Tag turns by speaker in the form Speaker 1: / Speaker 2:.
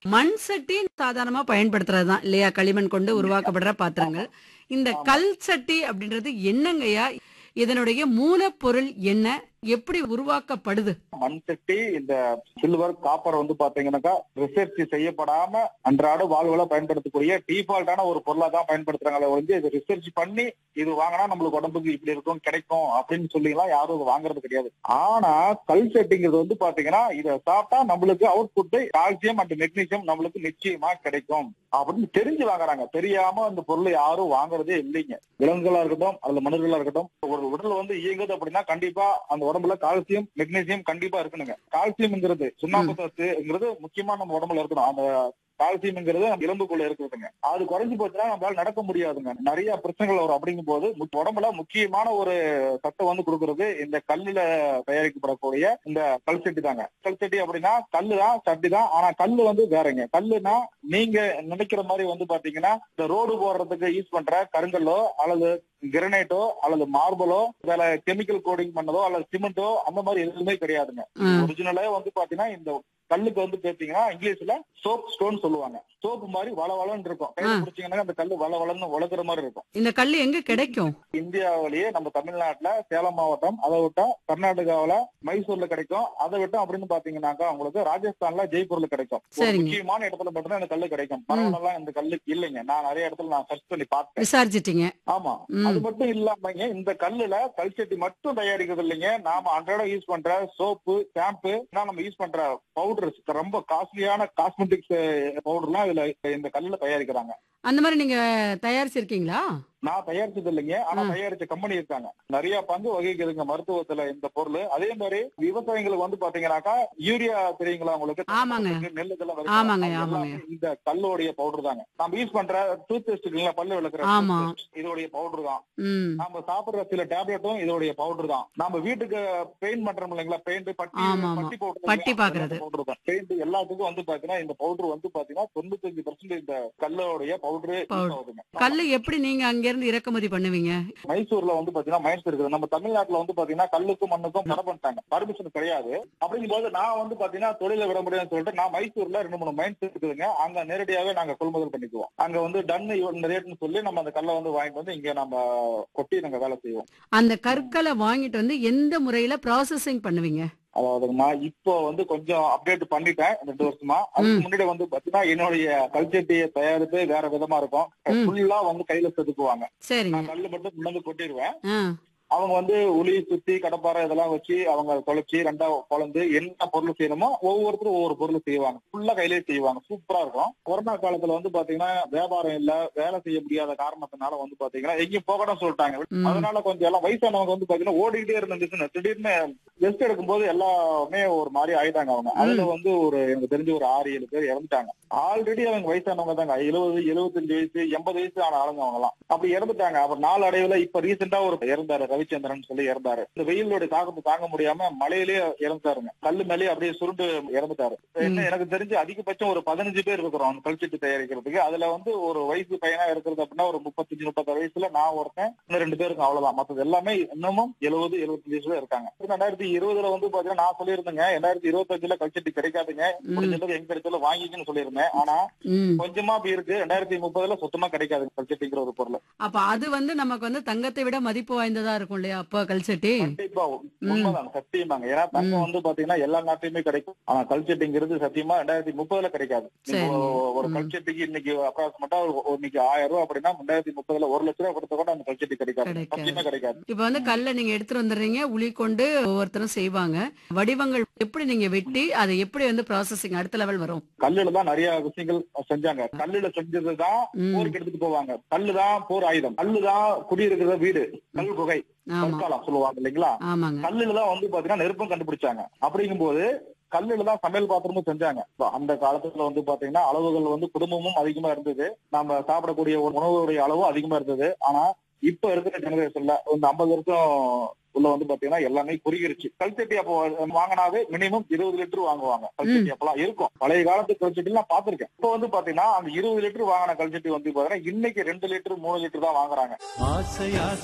Speaker 1: மண் சட்டி சாதாரணமா பயன்படுத்துறதுதான் இல்லையா களிமண் கொண்டு உருவாக்கப்படுற பாத்திரங்கள் இந்த கல் சட்டி அப்படின்றது என்னங்கய்யா இதனுடைய மூலப்பொருள் என்ன எப்படி உருவாக்கப்படுது
Speaker 2: மண் சட்டி இந்த சில்வர் காப்பர் வந்து பாத்தீங்கன்னாக்கா ரிசர்ச் செய்யப்படாம அன்றாட வாழ்வுல பயன்படுத்தக்கூடிய டிஃபால்ட்டான ஒரு பொருளா தான் பயன்படுத்துறாங்களே ஒழிஞ்சு இது ரிசர்ச் பண்ணி இது வாங்கினா நம்மளுக்கு உடம்புக்கு இப்படி இருக்கும் கிடைக்கும் அப்படின்னு சொல்லிலாம் யாரும் இது வாங்குறது கிடையாது ஆனா கல் சட்டிங்கிறது வந்து பாத்தீங்கன்னா இதை சாப்பிட்டா நம்மளுக்கு out put calcium and magnesium நம்மளுக்கு நிச்சயமா கிடைக்கும் அப்படின்னு தெரிஞ்சு வாங்குறாங்க தெரியாம அந்த பொருளை யாரும் வாங்குறதே இல்லைங்க விலங்குகளா இருக்கட்டும் அல்லது மனிதர்களா இருக்கட்டும் ஒரு உடல் வந்து இயங்குது அப்படின்னா கண்டிப்பா அந்த உடம்புல கால்சியம் மெக்னீசியம் கண்டிப்பா இருக்கணுங்க கால்சியம்ங்கிறது சுண்ணாம்பு சத்துங்கிறது முக்கியமா நம்ம உடம்புல இருக்கணும் அந்த கால்சியம்ங்கிறது நம்ம எலும்புக்குள்ள இருக்குதுங்க அது குறைஞ்சு போச்சுன்னா நம்மளால நடக்க முடியாதுங்க நிறைய பிரச்சனைகள் வரும் அப்படிங்கும் போது மு- உடம்புல முக்கியமான ஒரு சத்தை வந்து கொடுக்கறது இந்த கல்லுல தயாரிக்கப்படக்கூடிய இந்த கல் சட்டி தாங்க கல் சட்டி அப்படின்னா கல்லு தான் சட்டி தான் ஆனா கல்லு வந்து வேறங்க கல்லுனா நீங்க நினைக்கிற மாதிரி வந்து பாத்தீங்கன்னா இந்த ரோடு போடுறதுக்கு யூஸ் பண்ற கருங்கல்லோ அல்லது கிரனைட்டோ அல்லது மார்பலோ வேற கெமிக்கல் கோடிங் பண்ணதோ அல்லது சிமெண்டோ அந்த மாதிரி எதுவுமே கிடையாதுங்க
Speaker 1: ம்.
Speaker 2: ஒரிஜினலே வந்து பாத்தீங்கன்னா இந்த கல்லுக்கு வந்து பாத்தீங்கன்னா இங்கிலீஷ்ல சோப் ஸ்டோன் சொல்லுவாங்க சோப்பு மாதிரி வள வளன்னு இருக்கும் கையில
Speaker 1: ஆ.
Speaker 2: பிடிச்சீங்கன்னா அந்த கல்லு வள வளன்னு உலகுற மாதிரி இருக்கும்
Speaker 1: இந்த கல் எங்க கிடைக்கும்
Speaker 2: இந்தியாவிலேயே நம்ம தமிழ்நாட்டுல சேலம் மாவட்டம் அதை விட்டா கர்நாடகாவுல மைசூர்ல கிடைக்கும் அதை விட்டா அப்படின்னு பாத்தீங்கன்னாக்கா உங்களுக்கு ராஜஸ்தான்ல ஜெய்ப்பூர்ல கிடைக்கும் ஒரு
Speaker 1: சரிங்க.
Speaker 2: முக்கியமான இடத்துல மட்டும்தான் இந்த கல்லு கிடைக்கும் பரவாயில்லாம் இந்த கல்லுக்கு இல்லைங்க நான் நிறைய இடத்துல நான் சர்ச் பண்ணி பார்த்தேன்
Speaker 1: விசாரிச்சிட்டீங்க
Speaker 2: ஆமா
Speaker 1: ம்.
Speaker 2: அது மட்டும் இல்லாமங்க இந்த கல்லுல கல் சட்டி மட்டும் தயாரிக்கிறது இல்லைங்க நாம அன்றாட யூஸ் பண்ற சோப்பு ஷாம்பு நம்ம யூஸ் பண்ற பவுடர்ஸ் ரொம்ப காஸ்ட்லியான காஸ்மெட்டிக்ஸ் பவுடர்லாம் இதுல இந்த கல்லுல தயாரிக்கிறாங்க
Speaker 1: அந்த மாதிரி நீங்க தயாரிச்சிருக்கீங்களா
Speaker 2: நான் தயாரிச்சது இல்லைங்க ஆனா
Speaker 1: ம்.
Speaker 2: தயாரிச்ச கம்பெனி இருக்காங்க நிறைய பங்கு வகிக்குதுங்க மருத்துவத்துல இந்த பொருள் அதே மாதிரி விவசாயிகளுக்கு வந்து பாத்தீங்கன்னாக்கா யூரியா தெரியுங்களா உங்களுக்கு
Speaker 1: ஆமாங்க.
Speaker 2: நெல் இதெல்லாம்
Speaker 1: ஆமாங்க,
Speaker 2: விதைப்பாங்க. அது
Speaker 1: ஆமாங்க.
Speaker 2: எல்லாமே இந்த கல்லுடைய பவுடர் தாங்க நம்ம யூஸ் பண்ற டூத் பேஸ்ட் பல்லு விளக்குற
Speaker 1: ஆமா.
Speaker 2: toothpaste, இதோடைய பவுடர் தான்
Speaker 1: ம்
Speaker 2: நாம சாப்பிடுற சில டேப்லெட்டும் இதோடைய பவுடர் தான் நம்ம வீட்டுக்கு பெயிண்ட் பண்றோம் இல்லைங்களா பெயிண்ட் பட்டி
Speaker 1: ஆமா, ஆமா.
Speaker 2: பட்டி பவுடர்
Speaker 1: பட்டி பாக்குறது.
Speaker 2: பவுடர் தான் பெயிண்ட் எல்லாத்துக்கும் வந்து பாத்தீங்கன்னா இந்த பவுடர் வந்து பாத்தீங்கன்னா தொண்ணூத்தஞ்சு பர்சன்ட் இந்த கல்லோடைய பவுடர்
Speaker 1: Powder.
Speaker 2: ஆகுதுங்க
Speaker 1: கல்லு எப்படி நீங்க அங்க இருந்து இறக்குமதி பண்ணுவீங்க
Speaker 2: மைசூர்ல வந்து பாத்தீங்கன்னா மைன்ஸ் இருக்குது நம்ம தமிழ்நாட்டுல வந்து பாத்தீங்கன்னா கல்லுக்கும் மண்ணுக்கும் தடை பண்ணிட்டாங்க பர்மிஷன் கிடையாது அப்படிங்கும்போது நான் வந்து பாத்தீங்கன்னா தொழில விட முடியாதுன்னு சொல்லிட்டு நான் மைசூர்ல ரெண்டு மூணு மைன்ஸ் இருக்குதுங்க அங்க நேரடியாவே நாங்க கொள்முதல் பண்ணிக்குவோம் அங்க வந்து டன்னு இந்த ரேட்னு சொல்லி நம்ம அந்த கல்லை வந்து வாங்கிட்டு வந்து இங்க நம்ம கொட்டி நாங்க வேலை செய்வோம்
Speaker 1: அந்த கற்களை வாங்கிட்டு வந்து எந்த முறையில ப்ராசஸிங் பண்ணுவீங்க
Speaker 2: அதாவதுமா இப்போ வந்து கொஞ்சம் அப்டேட் பண்ணிட்டேன் ரெண்டு வருஷமா அதுக்கு
Speaker 1: ம்.
Speaker 2: முன்னாடி வந்து பாத்தீங்கன்னா என்னுடைய கல்ச்சட்டியை தயாரிப்பு வேற விதமா இருக்கும்
Speaker 1: ம்.
Speaker 2: ஃபுல்லா வந்து கையில செதுக்குவாங்க
Speaker 1: சரிங்க
Speaker 2: நான் கல்லு மட்டும் கொண்டு வந்து கொட்டிடுவேன்
Speaker 1: ஆ
Speaker 2: அவங்க வந்து உளி சுத்தி கடப்பாறை இதெல்லாம் வச்சு அவங்க தொலைச்சி ரெண்டா குழந்து என்ன பொருள் செய்யணுமோ ஒவ்வொருத்தரும் ஒவ்வொரு பொருள் செய்வாங்க ஃபுல்லா கையிலேயே செய்வாங்க சூப்பரா இருக்கும் கொரோனா காலத்துல வந்து பாத்தீங்கன்னா வியாபாரம் இல்ல வேலை செய்ய முடியாத காரணத்தினால வந்து பாத்தீங்கன்னா எங்கேயும் போகணும் சொல்லிட்டாங்க
Speaker 1: ம்.
Speaker 2: அதனால கொஞ்சம் எல்லாம் வயசானவங்க வந்து பாத்தீங்கன்னா ஓடிக்கிட்டே இருந்த business திடீர்னு ரெஸ்ட் எடுக்கும்போது எல்லாமே ஒரு மாதிரி ஆயிட்டாங்க அவங்க அதுல வந்து ஒரு எனக்கு தெரிஞ்ச ஒரு ஆறு ஏழு பேர் இறந்துட்டாங்க ஆல்ரெடி அவங்க வயசானவங்க தாங்க எழுபது எழுபத்தஞ்சு வயசு எண்பது வயசு ஆன ஆளுங்க அவங்க எல்லாம் அப்படி இறந்துட்டாங்க அவர் நாலு அடைவுல இப்ப ரீசெண்டா ஒரு இறந்தாரு ரவிச்சந்திரன் சொல்லி இறந்தாரு இந்த வெயிலோட தாக்கத்தை தாங்க முடியாம மழையிலேயே இறந்தாருங்க கல்லு மேலேயே அப்படியே சுருண்டு இறந்துட்டாரு என்ன எனக்கு தெரிஞ்சு அதிகபட்சம் ஒரு பதினஞ்சு பேர் இருக்கிறோம் அந்த கல்ச்சட்டு தயாரிக்கிறதுக்கு அதுல வந்து ஒரு வயசு பையனா இருக்கிறது அப்படின்னா ஒரு முப்பத்தஞ்சு முப்பத்தாறு வயசுல நான் ஒருத்தன் இன்னும் ரெண்டு பேருக்கு அவ்வளவுதான் மத்தது எல்லாமே இன்னமும் எழுபது எழுபத்தஞ்சு வயசுல இருக்காங்க ரெண்டாயிரத்தி இருபதுல வந்து பாத்தீங்கன்னா நான் சொல்லியிருந்தேங்க ரெண்டாயிரத்தி இருபத்தஞ்சுல கல்ச்சட்டி கிடைக்காதுங்க முடிஞ்ச அளவுக்கு எங்க கிடைச்சாலும் வாங்கிக்கன்னு சொல்லியிருந்தேன் ஆனா
Speaker 1: ம்
Speaker 2: கொஞ்சமா அப்படி இருக்கு ரெண்டாயிரத்தி முப்பதுல சுத்தமா கிடைக்காது கல்ச்சட்டிங்கிற ஒரு பொருள்
Speaker 1: அப்ப அது வந்து நமக்கு வந்து தங்கத்தை விட மதிப்பு வாய்ந்ததா இருக்கும் இல்லையா அப்ப கல்சட்டி
Speaker 2: கண்டிப்பா உண்மைதான் சத்தியமாங்க ஏன்னா தங்கம் வந்து பாத்தீங்கன்னா எல்லா நாட்டிலுமே கிடைக்கும் ஆனா கல்ச்சட்டிங்கிறது சத்தியமா ரெண்டாயிரத்தி முப்பதுல கிடைக்காது
Speaker 1: சரி.
Speaker 2: இப்போ ஒரு
Speaker 1: ம்.
Speaker 2: கல்ச்சட்டிக்கு இன்னைக்கு அப்ராக்சிமேட்டா இன்னைக்கு ஆயிரம் ரூபாய் அப்படின்னா ரெண்டாயிரத்தி முப்பதுல ஒரு லட்ச ரூபாய் கொடுத்த கூட அந்த கல்ச்சட்டி கிடைக்காது
Speaker 1: கிடைக்காது.
Speaker 2: சத்தியமா கிடைக்காது
Speaker 1: இப்ப வந்து கல்லை நீங்க எடுத்துட்டு வந்துடுறீங்க உளி கொண்டு ஒவ்வொருத்தரும் செய்வாங்க வடிவங்கள் எப்படி நீங்க வெட்டி அதை எப்படி வந்து ப்ராசஸிங் அடுத்த லெவல் வரும்
Speaker 2: கல்லுல தான் நிறைய விஷயங்கள் செஞ்சாங்க கல்லுல செஞ்சதுதான்
Speaker 1: ம்.
Speaker 2: போருக்கு எடுத்துட்டு போவாங்க கல்லுதான் போர் ஆயுதம் கல்லுதான் குடியிருக்கிற வீடு கல் குகை
Speaker 1: ஆமா
Speaker 2: கற்காலம் சொல்லுவாங்க இல்லைங்களா
Speaker 1: ஆமாங்க
Speaker 2: கல்லுல தான் வந்து பாத்தீங்கன்னா நெருப்பம் கண்டுபிடிச்சாங்க அப்படிங்கும்போது கல்லுல தான் சமையல் பாத்திரமும் செஞ்சாங்க இப்ப அந்த காலத்துல வந்து பாத்தீங்கன்னா அளவுகள் வந்து குடும்பமும் அதிகமா இருந்தது நம்ம சாப்பிடக்கூடிய உணவுடைய அளவும் அதிகமா இருந்தது ஆனா இப்ப இருக்கிற ஜெனரேஷன்ல இந்த ஐம்பது வருஷம் உள்ள வந்து பாத்தீங்கன்னா எல்லாமே குறுகிருச்சு கல்ச்சட்டி அப்போ வாங்கினாவே மினிமம் இருபது லிட்டர் வாங்குவாங்க கல்ச்சட்டி அப்பெல்லாம் இருக்கும் பழைய காலத்து கல்ச்சட்டி நான் பாத்திருக்கேன் இப்போ வந்து பாத்தீங்கன்னா அந்த இருபது லிட்டர் வாங்கின கல்ச்சட்டி வந்து பாத்தீங்கன்னா இன்னைக்கு ரெண்டு லிட்டர் மூணு லிட்டர் தான் வாங்குறாங்க
Speaker 3: ஆசையா